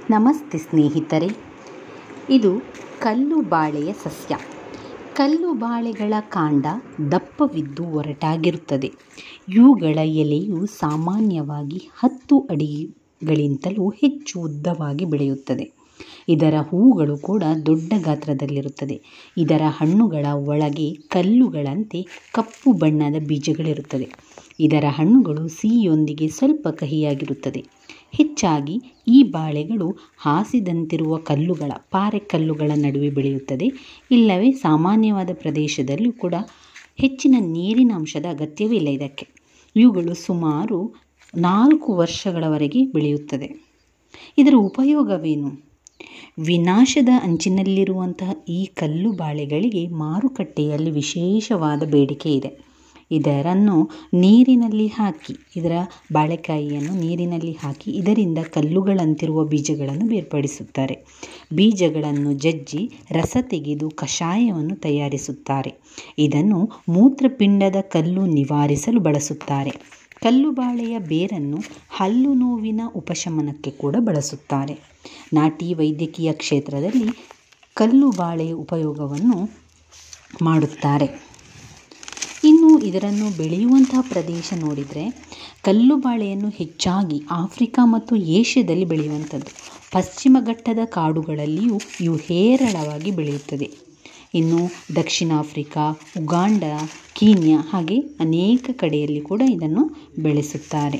ನಮಸ್ತೆ ಸ್ನೇಹಿತರೆ ಇದು ಕಲ್ಲು ಬಾಳೆಯ ಸಸ್ಯ ಕಲ್ಲು ಬಾಳೆಗಳ ಕಾಂಡ ದಪ್ಪವಿದ್ದು ಒರಟಾಗಿರುತ್ತದೆ ಇವುಗಳ ಎಲೆಯು ಸಾಮಾನ್ಯವಾಗಿ ಹತ್ತು ಅಡಿಗಳಿಂತಲೂ ಹೆಚ್ಚು ಉದ್ದವಾಗಿ ಬೆಳೆಯುತ್ತದೆ ಇದರ ಹೂಗಳು ಕೂಡ ದೊಡ್ಡ ಗಾತ್ರದಲ್ಲಿರುತ್ತದೆ ಇದರ ಹಣ್ಣುಗಳ ಒಳಗೆ ಕಲ್ಲುಗಳಂತೆ ಕಪ್ಪು ಬಣ್ಣದ ಬೀಜಗಳಿರುತ್ತದೆ ಇದರ ಹಣ್ಣುಗಳು ಸಿಹಿಯೊಂದಿಗೆ ಸ್ವಲ್ಪ ಕಹಿಯಾಗಿರುತ್ತದೆ ಹೆಚ್ಚಾಗಿ ಈ ಬಾಳೆಗಳು ಹಾಸಿದಂತಿರುವ ಕಲ್ಲುಗಳ ಪಾರೆಕಲ್ಲುಗಳ ನಡುವೆ ಬೆಳೆಯುತ್ತದೆ ಇಲ್ಲವೇ ಸಾಮಾನ್ಯವಾದ ಪ್ರದೇಶದಲ್ಲೂ ಕೂಡ ಹೆಚ್ಚಿನ ನೀರಿನ ಅಂಶದ ಅಗತ್ಯವಿಲ್ಲ ಇದಕ್ಕೆ ಇವುಗಳು ಸುಮಾರು ನಾಲ್ಕು ವರ್ಷಗಳವರೆಗೆ ಬೆಳೆಯುತ್ತದೆ ಇದರ ಉಪಯೋಗವೇನು ವಿನಾಶದ ಅಂಚಿನಲ್ಲಿರುವಂತಹ ಈ ಕಲ್ಲು ಬಾಳೆಗಳಿಗೆ ಮಾರುಕಟ್ಟೆಯಲ್ಲಿ ವಿಶೇಷವಾದ ಬೇಡಿಕೆ ಇದೆ ಇದರನ್ನು ನೀರಿನಲ್ಲಿ ಹಾಕಿ ಇದರ ಬಾಳೆಕಾಯಿಯನ್ನು ನೀರಿನಲ್ಲಿ ಹಾಕಿ ಇದರಿಂದ ಕಲ್ಲುಗಳಂತಿರುವ ಬೀಜಗಳನ್ನು ಬೇರ್ಪಡಿಸುತ್ತಾರೆ ಬೀಜಗಳನ್ನು ಜಜ್ಜಿ ರಸ ತೆಗೆದು ಕಷಾಯವನ್ನು ತಯಾರಿಸುತ್ತಾರೆ ಇದನ್ನು ಮೂತ್ರಪಿಂಡದ ಕಲ್ಲು ನಿವಾರಿಸಲು ಬಳಸುತ್ತಾರೆ ಕಲ್ಲು ಬಾಳೆಯ ಬೇರನ್ನು ಹಲ್ಲು ನೋವಿನ ಉಪಶಮನಕ್ಕೆ ಕೂಡ ಬಳಸುತ್ತಾರೆ ನಾಟಿ ವೈದ್ಯಕೀಯ ಕ್ಷೇತ್ರದಲ್ಲಿ ಕಲ್ಲು ಬಾಳೆಯ ಉಪಯೋಗವನ್ನು ಮಾಡುತ್ತಾರೆ ಇನ್ನು ಇದನ್ನು ಬೆಳೆಯುವಂತಹ ಪ್ರದೇಶ ನೋಡಿದರೆ ಕಲ್ಲು ಬಾಳೆಯನ್ನು ಹೆಚ್ಚಾಗಿ ಆಫ್ರಿಕಾ ಮತ್ತು ಏಷ್ಯಾದಲ್ಲಿ ಬೆಳೆಯುವಂಥದ್ದು ಪಶ್ಚಿಮ ಘಟ್ಟದ ಕಾಡುಗಳಲ್ಲಿಯೂ ಇವು ಹೇರಳವಾಗಿ ಬೆಳೆಯುತ್ತದೆ ಇನ್ನು ದಕ್ಷಿಣ ಆಫ್ರಿಕಾ ಉಗಾಂಡ ಕೀನ್ಯಾ ಹಾಗೆ ಅನೇಕ ಕಡೆಯಲ್ಲಿ ಕೂಡ ಇದನ್ನು ಬೆಳೆಸುತ್ತಾರೆ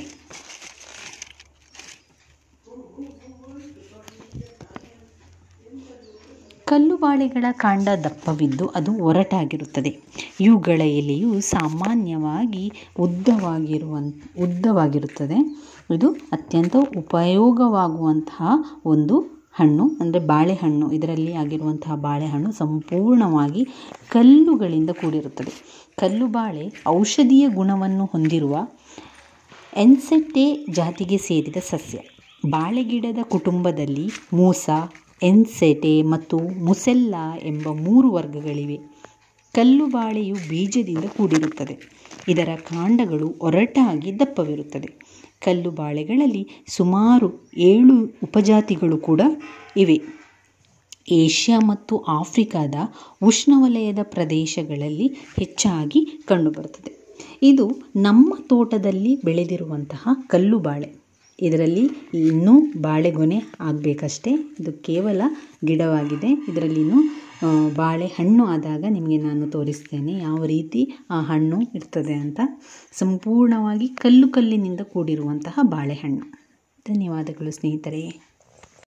ಕಲ್ಲು ಬಾಳೆಗಳ ಕಾಂಡ ದಪ್ಪವಿದ್ದು ಅದು ಒರಟಾಗಿರುತ್ತದೆ ಇವುಗಳ ಎಲೆಯು ಸಾಮಾನ್ಯವಾಗಿ ಉದ್ದವಾಗಿರುವಂ ಉದ್ದವಾಗಿರುತ್ತದೆ ಇದು ಅತ್ಯಂತ ಉಪಯೋಗವಾಗುವಂತಹ ಒಂದು ಹಣ್ಣು ಅಂದರೆ ಬಾಳೆಹಣ್ಣು ಇದರಲ್ಲಿ ಆಗಿರುವಂತಹ ಬಾಳೆಹಣ್ಣು ಸಂಪೂರ್ಣವಾಗಿ ಕಲ್ಲುಗಳಿಂದ ಕೂಡಿರುತ್ತದೆ ಕಲ್ಲು ಬಾಳೆ ಔಷಧೀಯ ಗುಣವನ್ನು ಹೊಂದಿರುವ ಎನ್ಸೆಟ್ಟೆ ಜಾತಿಗೆ ಸೇರಿದ ಸಸ್ಯ ಬಾಳೆಗಿಡದ ಕುಟುಂಬದಲ್ಲಿ ಮೂಸ ಎನ್ಸೆಟೆ ಮತ್ತು ಮುಸೆಲ್ಲಾ ಎಂಬ ಮೂರು ವರ್ಗಗಳಿವೆ ಕಲ್ಲು ಬಾಳೆಯು ಬೀಜದಿಂದ ಕೂಡಿರುತ್ತದೆ ಇದರ ಕಾಂಡಗಳು ಒರಟಾಗಿ ದಪ್ಪವಿರುತ್ತದೆ ಕಲ್ಲು ಬಾಳೆಗಳಲ್ಲಿ ಸುಮಾರು ಏಳು ಉಪಜಾತಿಗಳು ಕೂಡ ಇವೆ ಏಷ್ಯಾ ಮತ್ತು ಆಫ್ರಿಕಾದ ಉಷ್ಣವಲಯದ ಪ್ರದೇಶಗಳಲ್ಲಿ ಹೆಚ್ಚಾಗಿ ಕಂಡುಬರುತ್ತದೆ ಇದು ನಮ್ಮ ತೋಟದಲ್ಲಿ ಬೆಳೆದಿರುವಂತಹ ಕಲ್ಲು ಬಾಳೆ ಇದರಲ್ಲಿ ಇನ್ನೂ ಬಾಳೆಗೊನೆ ಆಗಬೇಕಷ್ಟೇ ಇದು ಕೇವಲ ಗಿಡವಾಗಿದೆ ಇದರಲ್ಲಿ ಇನ್ನೂ ಬಾಳೆಹಣ್ಣು ಆದಾಗ ನಿಮಗೆ ನಾನು ತೋರಿಸ್ತೇನೆ ಯಾವ ರೀತಿ ಆ ಹಣ್ಣು ಇರ್ತದೆ ಅಂತ ಸಂಪೂರ್ಣವಾಗಿ ಕಲ್ಲು ಕಲ್ಲಿನಿಂದ ಕೂಡಿರುವಂತಹ ಬಾಳೆಹಣ್ಣು ಧನ್ಯವಾದಗಳು ಸ್ನೇಹಿತರೆ